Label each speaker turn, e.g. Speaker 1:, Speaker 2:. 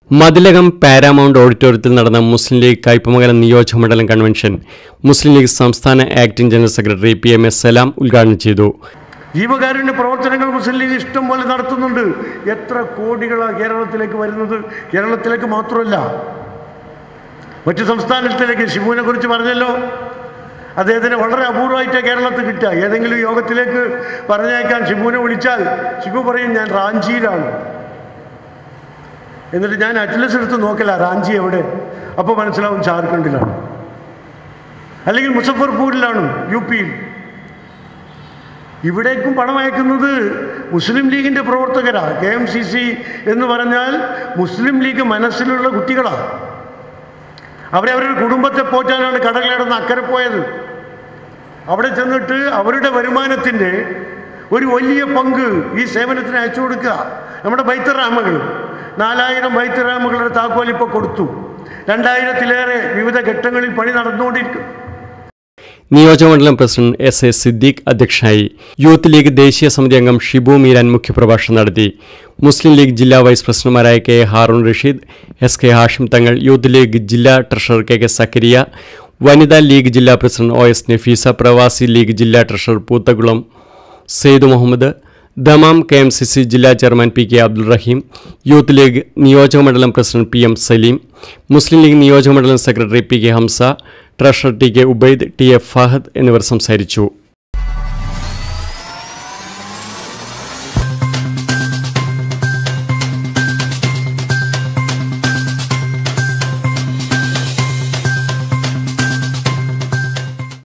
Speaker 1: Mathilakam Paramount ഓഡിറ്റോറിയത്തിൽ നടന്ന മുസ്ലിം ലീഗ് കയ്പമംഗലം നിയോജകമണ്ഡലം കൺവെൻഷൻ മുസ്ലിം ലീഗ് സംസ്ഥാന acting general secretary P M S Salam ഉദ്ഘാടനം ചെയ്തു
Speaker 2: ജീവകാരുണ്യ പ്രവർത്തനങ്ങൾ മുസ്ലിം ലീഗ് ഇഷ്ടം പോലെ നടത്തുന്നുണ്ട് എത്ര കോടികളാണ് കേരളത്തിലേക്ക് വരുന്നത് കേരളത്തിലേക്ക് മാത്രമല്ല മറ്റു സംസ്ഥാനത്തിലേക്ക് ഷിബുവിനെ കുറിച്ച് പറഞ്ഞല്ലോ അദ്ദേഹത്തിന് വളരെ അപൂർവമായിട്ട് കേരളത്തിൽ കിട്ടുക ഏതെങ്കിലും യോഗത്തിലേക്ക് പറഞ്ഞേക്കാൻ ഷിബുവിനെ വിളിച്ചാൽ ഷിബു പറയും ഞാൻ റാഞ്ചിയിലാണ് എന്നിട്ട് ഞാൻ അറ്റ്ലസ് എടുത്ത് നോക്കില്ല റാഞ്ചി എവിടെ അപ്പോൾ മനസ്സിലാവും ജാർഖണ്ഡിലാണ് അല്ലെങ്കിൽ മുസഫർപൂരിലാണ് യു പിയിൽ ഇവിടേക്കും പണം അയക്കുന്നത് മുസ്ലിം ലീഗിൻ്റെ പ്രവർത്തകരാണ് കെ എം സി സി എന്ന് പറഞ്ഞാൽ മുസ്ലിം ലീഗ് മനസ്സിലുള്ള കുട്ടികളാണ് അവരെ അവരുടെ കുടുംബത്തെ പോറ്റാനാണ് കടലിടന്ന് അക്കരെ പോയത് അവിടെ ചെന്നിട്ട് അവരുടെ വരുമാനത്തിൻ്റെ ഒരു വലിയ പങ്ക് ഈ സേവനത്തിന് അയച്ചു കൊടുക്കുക നമ്മുടെ ബൈത്തറാമകൾ നാലായിരം ബൈത്തറാമകളുടെ താക്കോൽ ഇപ്പോൾ കൊടുത്തു രണ്ടായിരത്തിലേറെ വിവിധ ഘട്ടങ്ങളിൽ പണി നടന്നുകൊണ്ടിരിക്കും
Speaker 1: നിയോജകമണ്ഡലം പ്രസിഡന്റ് എസ് എ സിദ്ദീഖ് അധ്യക്ഷനായി യൂത്ത് ലീഗ് ദേശീയ സമിതി അംഗം ഷിബു മീരാൻ മുഖ്യപ്രഭാഷണം നടത്തി മുസ്ലിം ലീഗ് ജില്ലാ വൈസ് പ്രസിഡന്റുമാരായ K A Haroon Rasheed S K Hashim Thangal Youth League ജില്ലാ treasurer K K Zakariya Vanitha League ജില്ലാ president O S Nafeesa Pravasi League ജില്ലാ treasurer Poothakulam Saeed Muhammad Dammam K M C C ജില്ലാ chairman P K Abdul Rahim Youth League നിയോജകമണ്ഡലം president P M Saleem Muslim League നിയോജകമണ്ഡലം secretary P K Hamza treasurer T K Ubaid T A Fahad എന്നിവർ സംസാരിച്ചു